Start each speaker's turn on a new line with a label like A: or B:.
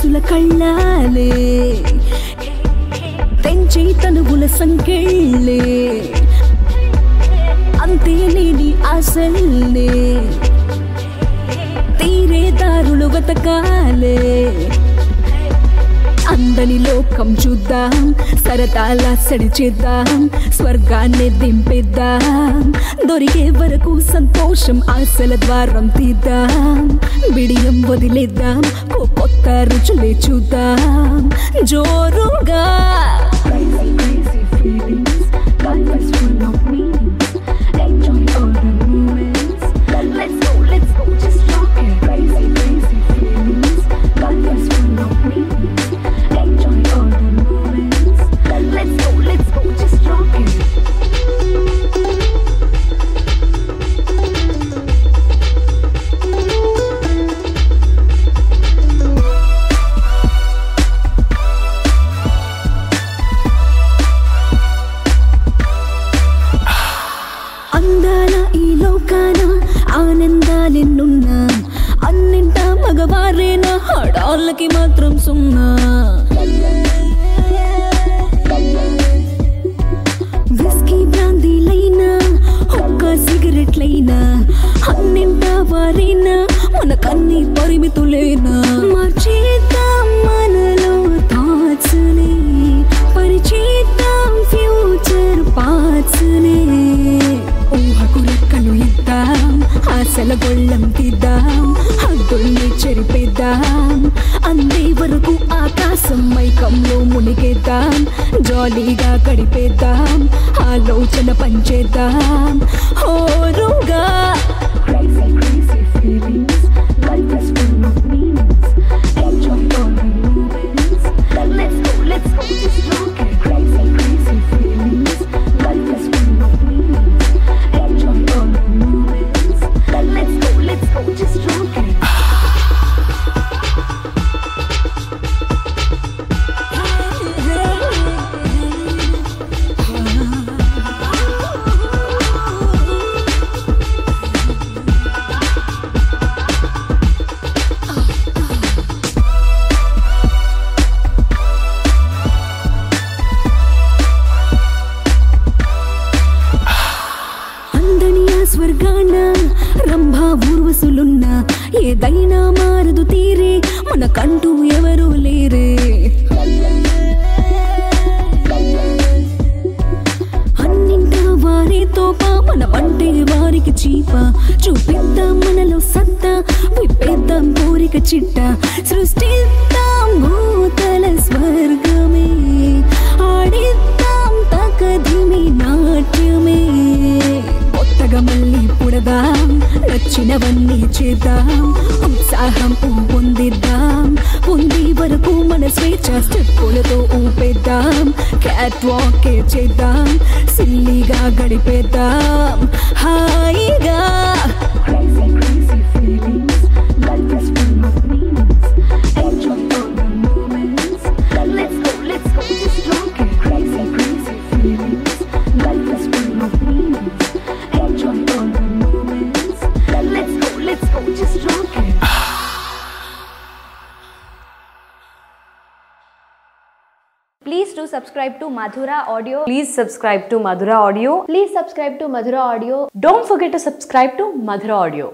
A: మనసుల కళ్ళాలే తెంచే తనువుల సంకెళ్ళే అంతే నేని ఆశల్నే తీరే దారులు వెతకాలే అందని లోకం చూద్దాం సరదాల సడి చేద్దాం స్వర్గాన్ని దింపేద్దాం దొరికే వరకు సంతోషం ఆశల ద్వారం తీద్దాం బిడియం వదిలేద్దాం ఓ కొత్త రుచులే చూద్దాం జోరుగా Crazy, crazy feelings. Life is full of meanings. Enjoy all the moments. Let's go, let's go, just rock it. Crazy, crazy feelings. Life is full of meanings. Enjoy all the moments. Let's go, let's go, just rock it. అందాల ఈ లోకాన ఆనందాలెన్నున్నా అన్నింట మగవారేనా ఆడాళ్ళకి మాత్రం సున్నా whisky బ్రాందీలైనా ఒక్క సిగరెట్లైనా అన్నింట వారైనా మనకన్ని పరిమితులేనా మార్చేద్దాం మనలో thoughts ని పరిచేద్దాం future parts ని ఊహకు రెక్కలు ఇద్దాం ఆశల గొళ్ళం తీద్దాం హద్దుల్ని చెరిపేద్దాం అందే వరకు ఆకాశం మైకంలో మునిగేద్దాం జాలీగా గడిపేద్దాం ఆలోచన పంచేద్దాం హోరుగా Crazy, crazy feelings. Life is full of meanings. Enjoy all the moments. Let's go, let's go, just rock it. Crazy, crazy feelings. Life is full of meanings. Enjoy all the moments. Let's go, let's go, just rock it. అందని ఆ స్వర్గాన రంభా ఊర్వశులున్న ఏదైనా మారదు తీరే మనకంటూ ఎవరు లేరే అన్నింటా వారే తోప మనమంటే వారికి చీప చూపిద్దాం మనలో సత్తా విప్పేద్దాం కోరిక చిట్ట సృష్టిద్దాం భూతల స్వర్గమే ఆడిద్దాం తకధిమి నాట్యమే కొత్తగా మళ్ళీ పుడదాం నచ్చినవన్నీ చేద్దాం ఉత్సాహం పొందిద్దాం పొంది వరకు మన స్వేచ్ఛ స్టెప్పులతో ఊపేద్దాం క్యాట్ వాక్ చేద్దాం సిల్లిగా గడిపేద్దాం హాయిగా Crazy, crazy feelings. Life is full of meanings. Enjoy all the moments. Let's go, let's go, just rock it. Crazy, crazy feelings. Life is full of meanings. Enjoy all the moments. Let's go, let's go, just rock it.
B: Please do subscribe to Madhura Audio.
C: Please subscribe to Madhura Audio.
B: Please subscribe to Madhura Audio.
C: Don't forget to subscribe to Madhura Audio.